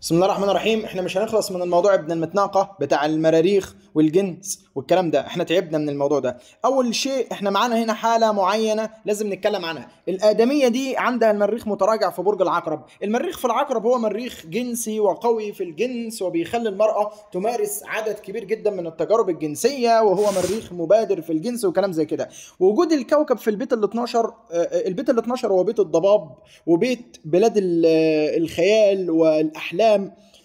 بسم الله الرحمن الرحيم احنا مش هنخلص من الموضوع ابن المتناقة بتاع المراريخ والجنس والكلام ده احنا تعبنا من الموضوع ده اول شيء احنا معانا هنا حالة معينة لازم نتكلم عنها الآدمية دي عندها المريخ متراجع في برج العقرب المريخ في العقرب هو مريخ جنسي وقوي في الجنس وبيخلي المرأة تمارس عدد كبير جدا من التجارب الجنسية وهو مريخ مبادر في الجنس وكلام زي كده وجود الكوكب في البيت ال 12 آه، البيت ال 12 هو بيت الضباب وبيت بلاد ال- الخيال والاحلام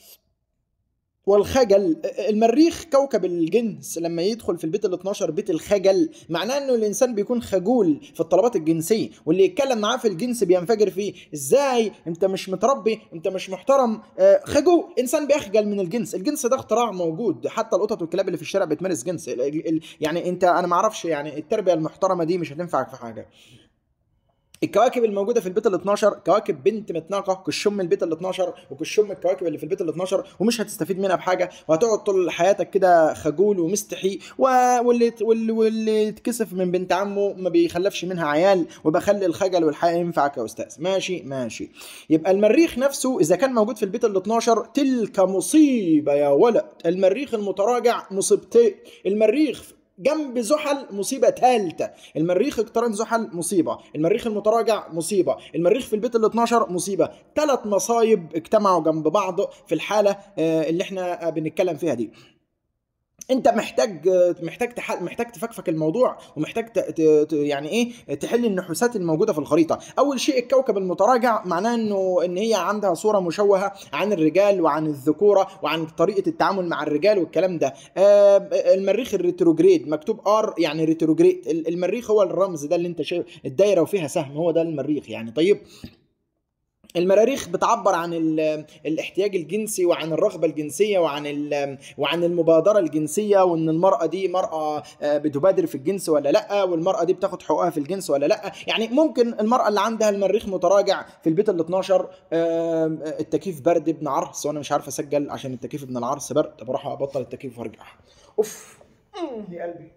والخجل المريخ كوكب الجنس لما يدخل في البيت ال 12 بيت الخجل معناه انه الانسان بيكون خجول في الطلبات الجنسيه واللي يتكلم معاه في الجنس بينفجر فيه ازاي انت مش متربي انت مش محترم آه، خجول انسان بيخجل من الجنس الجنس ده اختراع موجود حتى القطط والكلاب اللي في الشارع بتمارس جنس ال- ال- ال- يعني انت انا ما اعرفش يعني التربيه المحترمه دي مش هتنفعك في حاجه الكواكب الموجوده في البيت ال 12 كواكب بنت متناقه كشم البيت ال 12 وكشم الكواكب اللي في البيت ال 12 ومش هتستفيد منها بحاجه وهتقعد طول حياتك كده خجول ومستحي و... واللي واللي واللي يتكسف من بنت عمه ما بيخلفش منها عيال وبخلي الخجل والحياه ينفعك يا استاذ ماشي ماشي يبقى المريخ نفسه اذا كان موجود في البيت ال 12 تلك مصيبه يا ولد المريخ المتراجع مصيبتين المريخ جنب زحل مصيبة ثالثة المريخ اقترن زحل مصيبة المريخ المتراجع مصيبة المريخ في البيت ال 12 مصيبة ثلاث مصايب اجتمعوا جنب بعض في الحالة آه، اللي احنا آه، بنتكلم فيها دي انت محتاج محتاج تح... محتاج تفكفك الموضوع ومحتاج ت... ت... ت... يعني ايه تحل النحوسات الموجوده في الخريطه اول شيء الكوكب المتراجع معناه انه ان هي عندها صوره مشوهه عن الرجال وعن الذكوره وعن طريقه التعامل مع الرجال والكلام ده آه المريخ الريتروجريد مكتوب ار يعني ريتروجريد ال- المريخ هو الرمز ده اللي انت شايف الدايره وفيها سهم هو ده المريخ يعني طيب المراريخ بتعبر عن ال- الاحتياج الجنسي وعن الرغبه الجنسيه وعن ال- وعن المبادره الجنسيه وان المراه دي مراه آه، بتبادر في الجنس ولا لا والمراه دي بتاخد حقوقها في الجنس ولا لا يعني ممكن المراه اللي عندها المريخ متراجع في البيت ال 12 آه، التكييف برد ابن عرس وانا مش عارف اسجل عشان التكييف ابن العرس برد طب اروح ابطل التكييف وارجع اوف مم، يا قلبي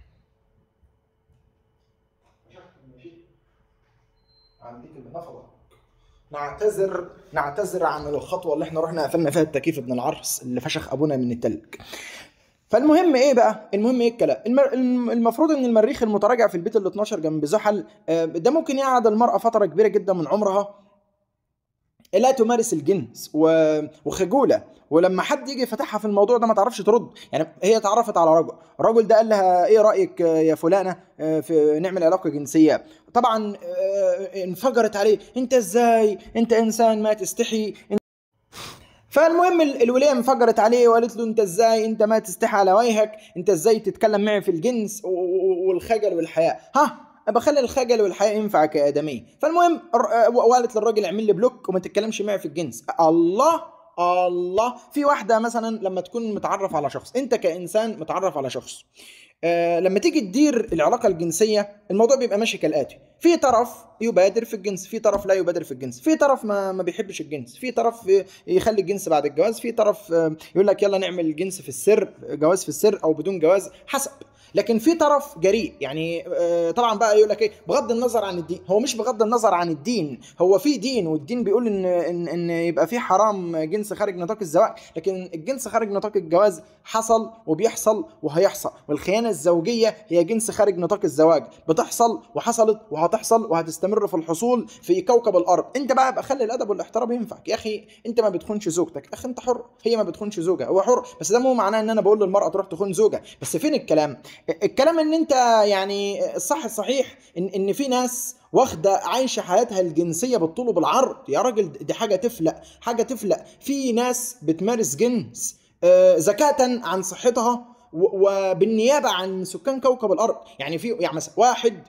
عندك النفضه نعتذر نعتذر عن الخطوه اللي احنا رحنا قفلنا فيها التكييف ابن العرس اللي فشخ ابونا من التلج فالمهم ايه بقى المهم ايه الكلام المر... الم- المفروض ان المريخ المتراجع في البيت ال 12 جنب زحل آه، ده ممكن يقعد المراه فتره كبيره جدا من عمرها لا تمارس الجنس و... وخجوله ولما حد يجي يفتحها في الموضوع ده ما تعرفش ترد يعني هي اتعرفت على رجل الرجل ده قال لها ايه رايك آه، يا فلانه آه، في نعمل علاقه جنسيه طبعا آه، انفجرت عليه انت ازاي انت انسان ما تستحي فالمهم ال- الوليه انفجرت عليه وقالت له انت ازاي انت ما تستحي على وجهك انت ازاي تتكلم معي في الجنس و- و- والخجل والحياء ها بخلي الخجل والحياء ينفعك يا ادمي فالمهم الر- آه، وقالت للراجل اعمل لي بلوك وما تتكلمش معي في الجنس الله الله في واحده مثلا لما تكون متعرف على شخص انت كانسان متعرف على شخص آه لما تيجي تدير العلاقه الجنسيه الموضوع بيبقى ماشي كالاتي في طرف يبادر في الجنس في طرف لا يبادر في الجنس في طرف ما ما بيحبش الجنس في طرف آه، يخلي الجنس بعد الجواز في طرف آه، يقول لك يلا نعمل الجنس في السر جواز في السر او بدون جواز حسب لكن في طرف جريء يعني آه، طبعا بقى يقول لك ايه بغض النظر عن الدين هو مش بغض النظر عن الدين هو في دين والدين بيقول ان ان ان يبقى في حرام جنس خارج نطاق الزواج لكن الجنس خارج نطاق الجواز حصل وبيحصل وهيحصل والخيانه الزوجيه هي جنس خارج نطاق الزواج بتحصل وحصلت وهتحصل وهتستمر في الحصول في كوكب الارض انت بقى بقى خلي الادب والاحترام ينفعك يا اخي انت ما بتخونش زوجتك اخي انت حر هي ما بتخونش زوجها هو حر بس ده مو معناه ان انا بقول للمراه تروح تخون زوجها بس فين الكلام الكلام ان انت يعني الصح الصحيح ان ان في ناس واخده عايشه حياتها الجنسيه بالطول وبالعرض يا راجل دي حاجه تفلق حاجه تفلق في ناس بتمارس جنس آه، زكاه عن صحتها و- وبالنيابه عن سكان كوكب الارض يعني في يعني مثلا واحد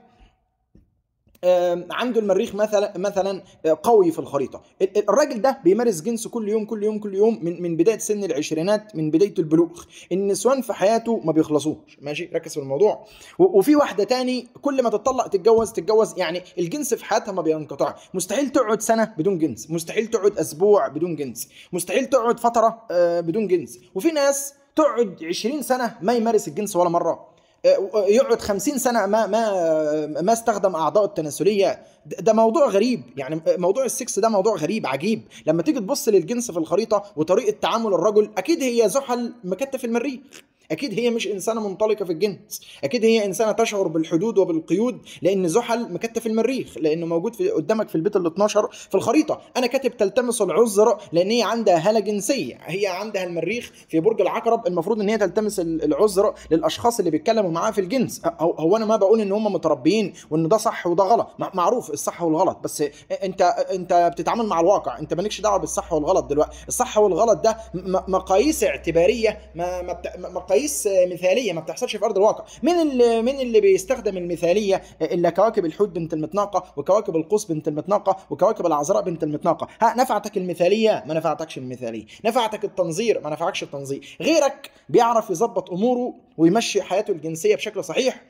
آم، عنده المريخ مثلا مثلا آه، قوي في الخريطه ال- ال- الراجل ده بيمارس جنس كل يوم كل يوم كل يوم من من بدايه سن العشرينات من بدايه البلوغ النسوان في حياته ما بيخلصوش ماشي ركز في الموضوع و- وفي واحده تاني كل ما تطلق تتجوز تتجوز يعني الجنس في حياتها ما بينقطعش مستحيل تقعد سنه بدون جنس مستحيل تقعد اسبوع بدون جنس مستحيل تقعد فتره آه، بدون جنس وفي ناس تقعد 20 سنه ما يمارس الجنس ولا مره آه، يقعد 50 سنه ما ما ما استخدم اعضاء التناسليه ده ده موضوع غريب يعني موضوع السكس ده موضوع غريب عجيب لما تيجي تبص للجنس في الخريطه وطريقه تعامل الرجل اكيد هي زحل مكتف المريخ اكيد هي مش انسانه منطلقه في الجنس اكيد هي انسانه تشعر بالحدود وبالقيود لان زحل مكتف المريخ لانه موجود في قدامك في البيت ال 12 في الخريطه انا كاتب تلتمس العذر لان هي عندها هاله جنسيه هي عندها المريخ في برج العقرب المفروض ان هي تلتمس ال- العذر للاشخاص اللي بيتكلموا معاها في الجنس هو, هو انا ما بقول ان هم متربيين وان ده صح وده غلط مع- معروف الصح والغلط بس انت انت بتتعامل مع الواقع انت مالكش دعوه بالصح والغلط دلوقتي الصح والغلط ده م- مقاييس اعتباريه ما ما بت- مقاييس مثاليه ما بتحصلش في ارض الواقع مين اللي مين اللي بيستخدم المثاليه الا كواكب الحوت بنت المتناقه وكواكب القوس بنت المتناقه وكواكب العذراء بنت المتناقه ها نفعتك المثاليه ما نفعتكش المثاليه نفعتك التنظير ما نفعكش التنظير غيرك بيعرف يظبط اموره ويمشي حياته الجنسيه بشكل صحيح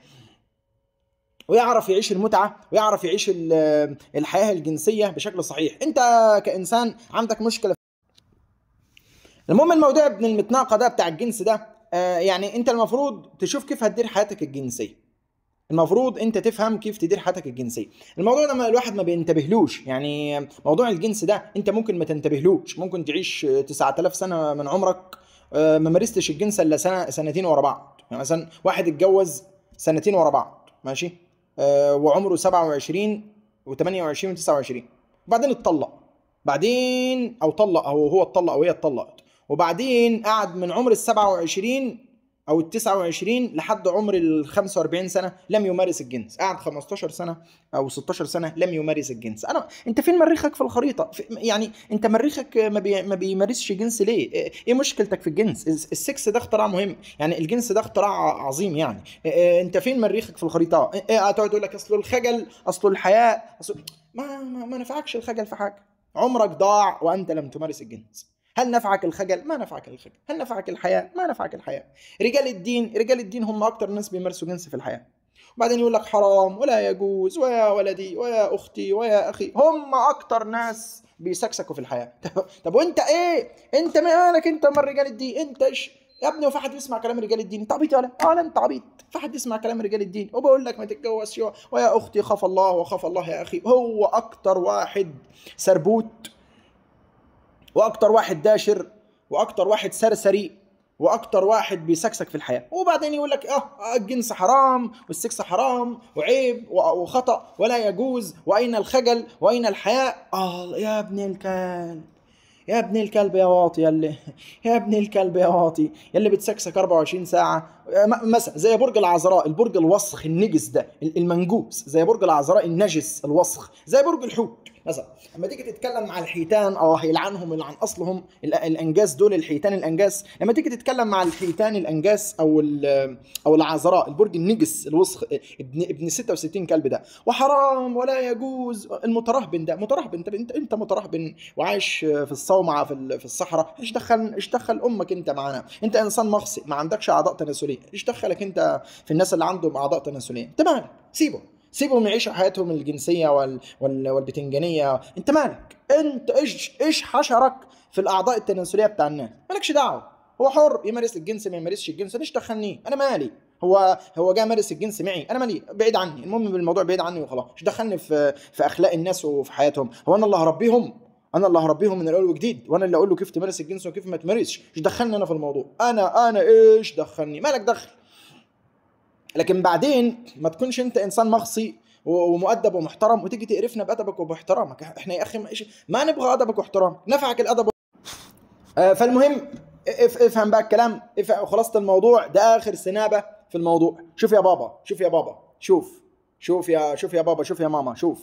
ويعرف يعيش المتعه ويعرف يعيش ال- الحياه الجنسيه بشكل صحيح انت كانسان عندك مشكله المهم الموضوع ابن المتناقه ده بتاع الجنس ده آه، يعني انت المفروض تشوف كيف هتدير حياتك الجنسيه المفروض انت تفهم كيف تدير حياتك الجنسيه الموضوع ده ما الواحد ما بينتبهلوش يعني موضوع الجنس ده انت ممكن ما تنتبهلوش ممكن تعيش 9000 سنه من عمرك آه، ما مارستش الجنس الا سنه سنتين ورا بعض يعني مثلا واحد اتجوز سنتين ورا بعض ماشي آه، وعمره 27 و28 و29 وبعدين اتطلق بعدين او طلق او هو اتطلق او هي اتطلقت وبعدين قعد من عمر ال 27 او ال 29 لحد عمر ال 45 سنه لم يمارس الجنس قعد 15 سنه او 16 سنه لم يمارس الجنس انا انت فين مريخك في الخريطه في يعني انت مريخك ما, بي... ما بيمارسش جنس ليه ايه إيه مشكلتك في الجنس السكس ده اختراع مهم يعني الجنس ده اختراع عظيم يعني إيه- إيه انت فين مريخك في الخريطه ايه إيه هتقعد تقول لك اصل الخجل اصل الحياء أصل... ما ما, ما نفعكش الخجل في حاجه عمرك ضاع وانت لم تمارس الجنس هل نفعك الخجل؟ ما نفعك الخجل، هل نفعك الحياة؟ ما نفعك الحياة. رجال الدين، رجال الدين هم أكتر ناس بيمارسوا جنس في الحياة. وبعدين يقول لك حرام ولا يجوز ويا ولدي ويا أختي ويا أخي، هم أكتر ناس بيسكسكوا في الحياة. طب, طب وأنت إيه؟ أنت مالك أنت من رجال الدين؟ أنت إيش؟ يا ابني وفي حد بيسمع كلام رجال الدين؟ أنت عبيط ولا؟ اه لا أنت عبيط، في حد يسمع كلام رجال الدين، وبقول لك ما تتجوزش ويا أختي خاف الله وخاف الله يا أخي، هو أكتر واحد سربوت واكتر واحد داشر واكتر واحد سرسري واكتر واحد بيسكسك في الحياه وبعدين يقول لك اه الجنس حرام والسكس حرام وعيب و- وخطا ولا يجوز واين الخجل واين الحياء اه يا ابن الكلب يا ابن الكلب يا واطي يلي يا ابن الكلب يا واطي يلي بتسكسك 24 ساعه م- مثلا زي برج العذراء البرج الوسخ النجس ده المنجوس زي برج العذراء النجس الوسخ زي برج الحوت مثلا لما تيجي تتكلم مع الحيتان اه يلعنهم يلعن اصلهم ال- الانجاس دول الحيتان الانجاس لما تيجي تتكلم مع الحيتان الانجاس او ال- او العذراء البرج النجس الوسخ ابن ابن 66 كلب ده وحرام ولا يجوز المترهبن ده مترهبن انت انت انت مترهبن وعايش في الصومعه في ال- في الصحراء ايش دخل ايش دخل امك انت معانا انت انسان مخصي ما عندكش اعضاء تناسليه ايش دخلك انت في الناس اللي عندهم اعضاء تناسليه انت مالك سيبه سيبهم يعيشوا حياتهم الجنسيه وال... وال... والبتنجانيه انت مالك انت ايش ايش حشرك في الاعضاء التناسليه بتاع الناس مالكش دعوه هو حر يمارس الجنس ما يمارسش الجنس ايش دخلني انا مالي هو هو جاي مارس الجنس معي انا مالي بعيد عني المهم بالموضوع بعيد عني وخلاص ايش دخلني في في اخلاق الناس وفي حياتهم هو انا اللي هربيهم انا اللي هربيهم من الاول وجديد وانا اللي اقول له كيف تمارس الجنس وكيف ما تمارسش ايش دخلني انا في الموضوع انا انا ايش دخلني مالك دخل لكن بعدين ما تكونش انت انسان مخصي و- ومؤدب ومحترم وتيجي تقرفنا بادبك وباحترامك احنا يا اخي ما, إيش- ما نبغى ادبك واحترامك نفعك الادب آه، فالمهم اف- افهم بقى الكلام افهم خلاصه الموضوع ده اخر سنابه في الموضوع شوف يا بابا شوف يا بابا شوف شوف يا شوف يا بابا شوف يا ماما شوف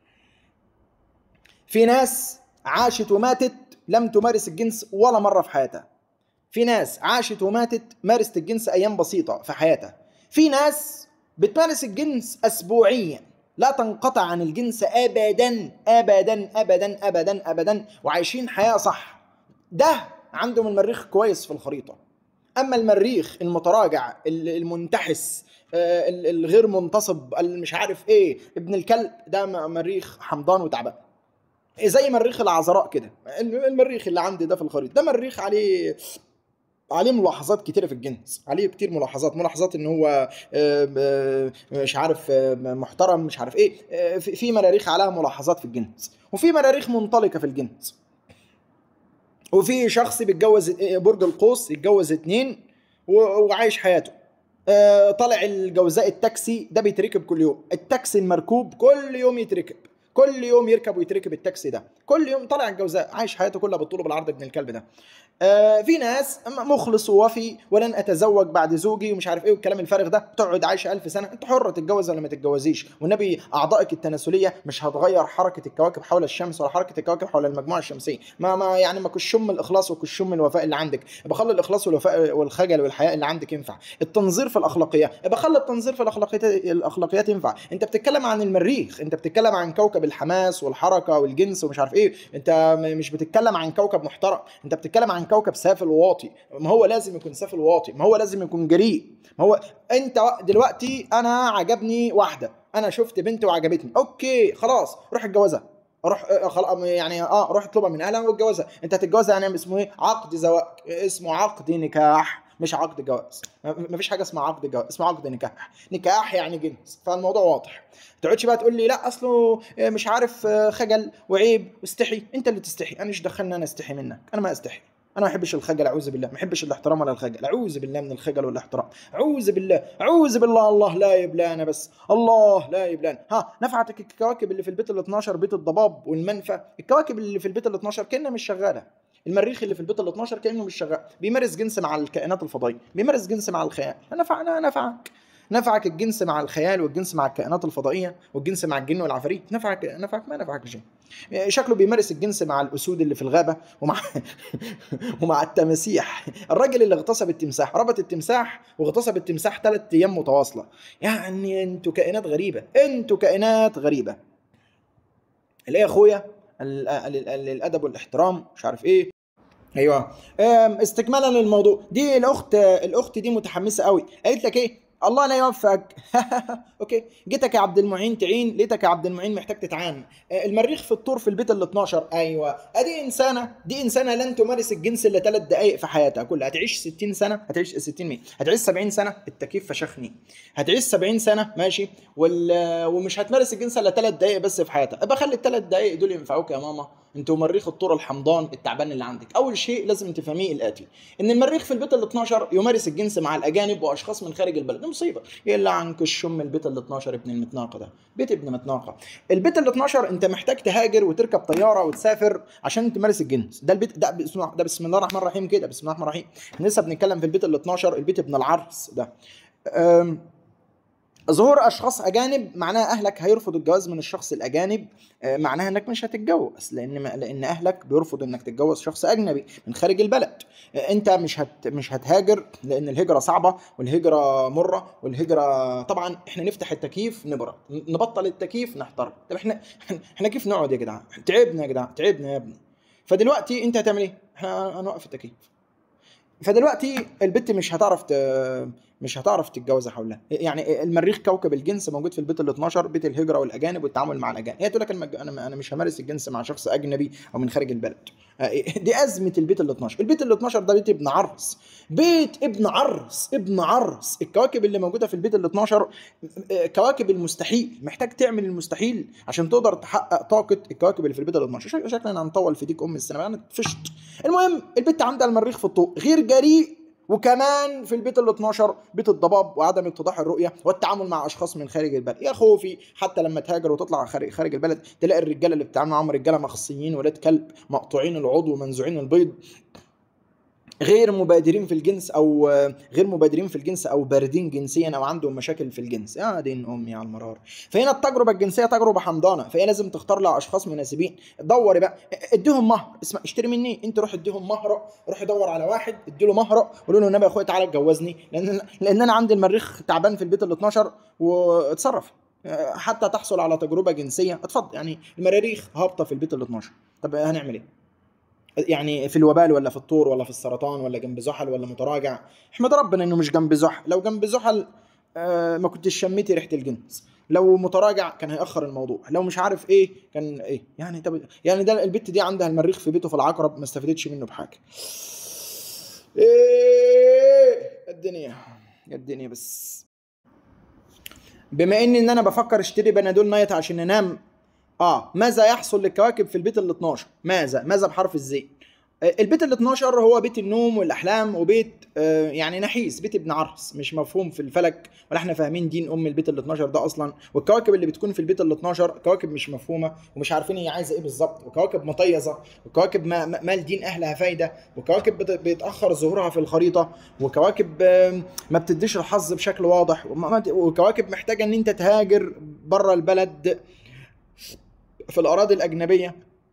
في ناس عاشت وماتت لم تمارس الجنس ولا مره في حياتها في ناس عاشت وماتت مارست الجنس ايام بسيطه في حياتها في ناس بتمارس الجنس اسبوعيا لا تنقطع عن الجنس ابدا ابدا ابدا ابدا ابدا وعايشين حياه صح ده عندهم المريخ كويس في الخريطه اما المريخ المتراجع ال- المنتحس آه، ال- الغير منتصب اللي مش عارف ايه ابن الكلب ده م- مريخ حمضان وتعبان زي مريخ العذراء كده المريخ اللي عندي ده في الخريطه ده مريخ عليه عليه ملاحظات كتيرة في الجنس عليه كتير ملاحظات ملاحظات ان هو آه، آه، مش عارف آه، محترم مش عارف ايه آه، في في مراريخ عليها ملاحظات في الجنس وفي مراريخ منطلقة في الجنس وفي شخص بيتجوز برج القوس يتجوز اتنين و- وعايش حياته آه، طالع الجوزاء التاكسي ده بيتركب كل يوم التاكسي المركوب كل يوم يتركب كل يوم يركب ويتركب التاكسي ده كل يوم طالع الجوزاء عايش حياته كلها بالطول وبالعرض ابن الكلب ده آه في ناس م- مخلص ووفي ولن اتزوج بعد زوجي ومش عارف ايه والكلام الفارغ ده تقعد عايشه ألف سنه انت حره تتجوز ولا ما تتجوزيش والنبي اعضائك التناسليه مش هتغير حركه الكواكب حول الشمس ولا حركه الكواكب حول المجموعه الشمسيه ما ما يعني ما كشم الاخلاص وكشم الوفاء اللي عندك بخلي الاخلاص والوفاء والخجل والحياء اللي عندك ينفع التنظير في الاخلاقيات بخلي التنظير في الاخلاقيات الاخلاقيات ينفع انت بتتكلم عن المريخ انت بتتكلم عن كوكب الحماس والحركه والجنس ومش عارف ايه انت م- مش بتتكلم عن كوكب محترم انت بتتكلم عن كوكب سافل وواطي ما هو لازم يكون سافل وواطي ما هو لازم يكون جريء ما هو انت دلوقتي انا عجبني واحده انا شفت بنت وعجبتني اوكي خلاص روح اتجوزها روح آه، خلاص يعني اه روح اطلبها من اهلها واتجوزها انت هتتجوزها يعني اسمه ايه عقد زواج اسمه عقد نكاح مش عقد جواز ما فيش حاجه اسمها عقد جواز اسمه عقد نكاح نكاح يعني جنس فالموضوع واضح ما تقعدش بقى تقول لي لا اصله آه، مش عارف آه، خجل وعيب واستحي انت اللي تستحي انا ايش دخلني انا استحي منك انا ما استحي انا ما احبش الخجل اعوذ بالله ما احبش الاحترام ولا الخجل اعوذ بالله من الخجل والاحترام اعوذ بالله اعوذ بالله الله لا يبلانا بس الله لا يبلانا ها نفعتك الكواكب اللي في البيت ال 12 بيت الضباب والمنفى الكواكب اللي في البيت ال 12 كانها مش شغاله المريخ اللي في البيت ال 12 كانه مش شغال بيمارس جنس مع الكائنات الفضائيه بيمارس جنس مع الخيال نفعنا نفعك نفعك الجنس مع الخيال والجنس مع الكائنات الفضائيه والجنس مع الجن والعفاريت نفعك نفعك ما نفعك شيء شكله بيمارس الجنس مع الاسود اللي في الغابه ومع ومع التماسيح الراجل اللي اغتصب التمساح ربط التمساح واغتصب التمساح ثلاث ايام متواصله يعني انتوا كائنات غريبه انتوا كائنات غريبه الايه يا اخويا ال- ال- ال- الادب والاحترام مش عارف ايه ايوه أم، استكمالا للموضوع دي الاخت الاخت دي متحمسه قوي قالت لك ايه الله لا يوفقك اوكي جيتك يا عبد المعين تعين ليتك يا عبد المعين محتاج تتعان آه، المريخ في الطور في البيت ال 12 ايوه ادي انسانه دي انسانه لن تمارس الجنس الا ثلاث دقائق في حياتها كلها هتعيش 60 سنه هتعيش 60 مين هتعيش 70 سنه التكييف فشخني هتعيش 70 سنه ماشي وال... ومش هتمارس الجنس الا ثلاث دقائق بس في حياتها ابقى خلي الثلاث دقائق دول ينفعوك يا ماما انتوا مريخ الطور الحمضان التعبان اللي عندك اول شيء لازم تفهميه الاتي ان المريخ في البيت ال 12 يمارس الجنس مع الاجانب واشخاص من خارج البلد دي مصيبه يلا عنك الشم البيت ال 12 ابن المتناقه ده بيت ابن متناقه البيت ال 12 انت محتاج تهاجر وتركب طياره وتسافر عشان تمارس الجنس ده البيت ده بسم الله ده بسم الله الرحمن الرحيم كده بسم الله الرحمن الرحيم احنا لسه بنتكلم في البيت ال 12 البيت ابن العرس ده أم، ظهور اشخاص اجانب معناها اهلك هيرفضوا الجواز من الشخص الاجانب آه، معناها انك مش هتتجوز لان لان اهلك بيرفضوا انك تتجوز شخص اجنبي من خارج البلد آه، انت مش هت مش هتهاجر لان الهجره صعبه والهجره مره والهجره طبعا احنا نفتح التكييف نبرد نبطل التكييف نحتر طب احنا احنا كيف نقعد يا جدعان تعبنا يا جدعان تعبنا يا ابني فدلوقتي انت هتعمل ايه احنا هنوقف التكييف فدلوقتي البت مش هتعرف ت... مش هتعرف تتجوز حولها يعني المريخ كوكب الجنس موجود في البيت ال 12 بيت الهجره والاجانب والتعامل مع الاجانب هي تقول لك المج... انا انا مش همارس الجنس مع شخص اجنبي او من خارج البلد دي ازمه البيت ال 12 البيت ال 12 ده بيت ابن عرس بيت ابن عرس ابن عرس الكواكب اللي موجوده في البيت ال 12 كواكب المستحيل محتاج تعمل المستحيل عشان تقدر تحقق طاقه الكواكب اللي في البيت ال 12 شك- شكلنا هنطول في ديك ام السنه انا فشت المهم البت عندها المريخ في الطوق غير جريء وكمان في البيت ال 12 بيت الضباب وعدم اتضاح الرؤيه والتعامل مع اشخاص من خارج البلد يا خوفي حتى لما تهاجر وتطلع خارج خارج البلد تلاقي الرجاله اللي بتتعامل معاهم رجاله مخصيين ولاد كلب مقطوعين العضو ومنزوعين البيض غير مبادرين في الجنس او غير مبادرين في الجنس او باردين جنسيا او عندهم مشاكل في الجنس يا دين امي على المرار فهنا التجربه الجنسيه تجربه حمضانه فهي لازم تختار لها اشخاص مناسبين دوري بقى اديهم مهر اسمع اشتري مني انت روح اديهم مهر روح دور على واحد ادي له مهر قول له النبي يا اخويا تعالى اتجوزني لان لان انا عندي المريخ تعبان في البيت ال 12 واتصرف حتى تحصل على تجربه جنسيه اتفضل يعني المراريخ هابطه في البيت ال 12 طب هنعمل ايه؟ يعني في الوبال ولا في الطور ولا في السرطان ولا جنب زحل ولا متراجع احمد ربنا انه مش جنب زحل لو جنب زحل آه ما كنتش شميتي ريحه الجنس لو متراجع كان هيأخر الموضوع لو مش عارف ايه كان ايه يعني طب يعني ده البت دي عندها المريخ في بيته في العقرب ما استفادتش منه بحاجه إيه الدنيا يا الدنيا بس بما اني ان انا بفكر اشتري بنادول نايت عشان انام اه ماذا يحصل للكواكب في البيت ال 12 ماذا ماذا بحرف الزين آه، البيت ال 12 هو بيت النوم والاحلام وبيت آه، يعني نحيس بيت ابن عرس مش مفهوم في الفلك ولا احنا فاهمين دين ام البيت ال 12 ده اصلا والكواكب اللي بتكون في البيت ال 12 كواكب مش مفهومه ومش عارفين هي عايزه ايه بالظبط وكواكب مطيزه وكواكب ما ما ما لدين اهلها فايده وكواكب بت- بيتاخر ظهورها في الخريطه وكواكب آم، ما بتديش الحظ بشكل واضح وما- ما- وكواكب محتاجه ان انت تهاجر بره البلد في الاراضي الاجنبيه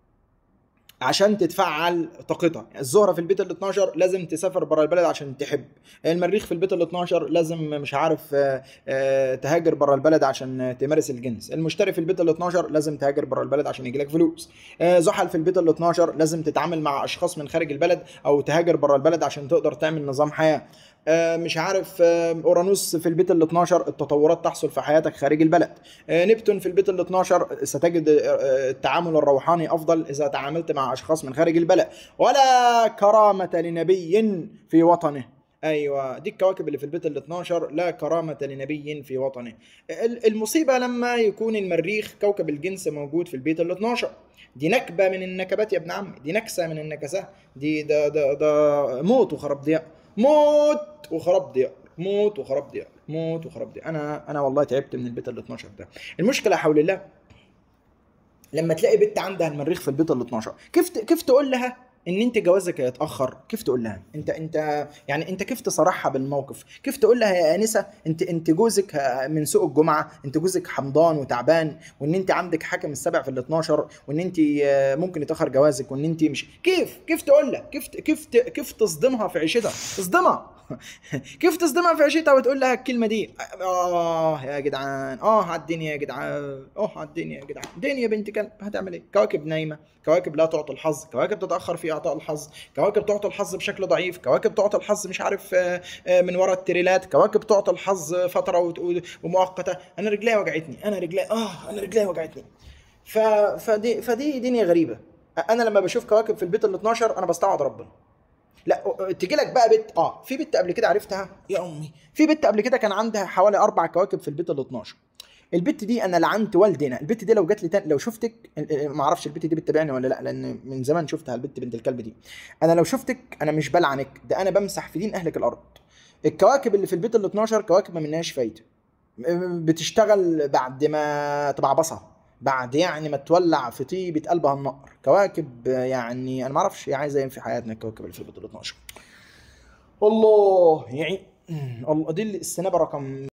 عشان تتفعل طاقتها الزهره في البيت ال 12 لازم تسافر بره البلد عشان تحب المريخ في البيت ال 12 لازم مش عارف آه، آه، تهاجر بره البلد عشان تمارس الجنس المشتري في البيت ال 12 لازم تهاجر بره البلد عشان يجيلك فلوس آه، زحل في البيت ال 12 لازم تتعامل مع اشخاص من خارج البلد او تهاجر بره البلد عشان تقدر تعمل نظام حياه آه، مش عارف آه، اورانوس في البيت ال 12 التطورات تحصل في حياتك خارج البلد آه، نبتون في البيت ال 12 ستجد آه، آه، التعامل الروحاني افضل اذا تعاملت مع اشخاص من خارج البلد ولا كرامه لنبي في وطنه ايوه دي الكواكب اللي في البيت ال 12 لا كرامه لنبي في وطنه ال- المصيبه لما يكون المريخ كوكب الجنس موجود في البيت ال 12 دي نكبه من النكبات يا ابن عمي دي نكسه من النكسات دي ده ده ده موت وخراب ضياء موت وخراب ضياء موت وخراب ضياء موت وخراب ضياء انا انا والله تعبت من البيت ال 12 ده المشكله حول الله لما تلاقي بنت عندها المريخ في البيت ال 12 كيف ت- كيف تقول لها ان انت جوازك هيتاخر كيف تقول لها انت انت يعني انت كيف تصارحها بالموقف كيف تقول لها يا انسه انت انت جوزك ه- من سوق الجمعه انت جوزك حمضان وتعبان وان انت عندك حاكم السبع في ال 12 وان انت آه، ممكن يتاخر جوازك وان انت مش كيف كيف تقول لها كيف ت- كيف ت- كيف تصدمها في عيشتها تصدمها كيف تصدمها في عيشتها وتقول لها الكلمه دي اه يا جدعان اه على الدنيا يا جدعان اه على الدنيا يا جدعان دنيا بنت كلب هتعمل ايه كواكب نايمه كواكب لا تعطي الحظ كواكب تتاخر في اعطاء الحظ كواكب تعطي الحظ بشكل ضعيف كواكب تعطي الحظ مش عارف آه، آه، من وراء التريلات كواكب تعطي الحظ فتره وت- و- ومؤقته انا رجلي وجعتني انا رجلي اه انا رجلي وجعتني ف... فدي فدي دنيا غريبه انا لما بشوف كواكب في البيت ال 12 انا بستعوض ربنا لا تجي لك بقى بنت اه في بنت قبل كده عرفتها يا امي في بنت قبل كده كان عندها حوالي اربع كواكب في البيت ال 12 البت دي انا لعنت والدنا البت دي لو جات لي تاني لو شفتك ما اعرفش البت دي بتتابعني ولا لا لان من زمان شفتها البت بنت الكلب دي انا لو شفتك انا مش بلعنك ده انا بمسح في دين اهلك الارض الكواكب اللي في البيت ال 12 كواكب ما منهاش فايده بتشتغل بعد ما تبعبصها بعد يعني ما تولع في طيبة قلبها النار كواكب يعني انا ما اعرفش هي عايزه ايه في حياتنا الكواكب اللي في البيت ال 12 والله يعني الله دي السنابه رقم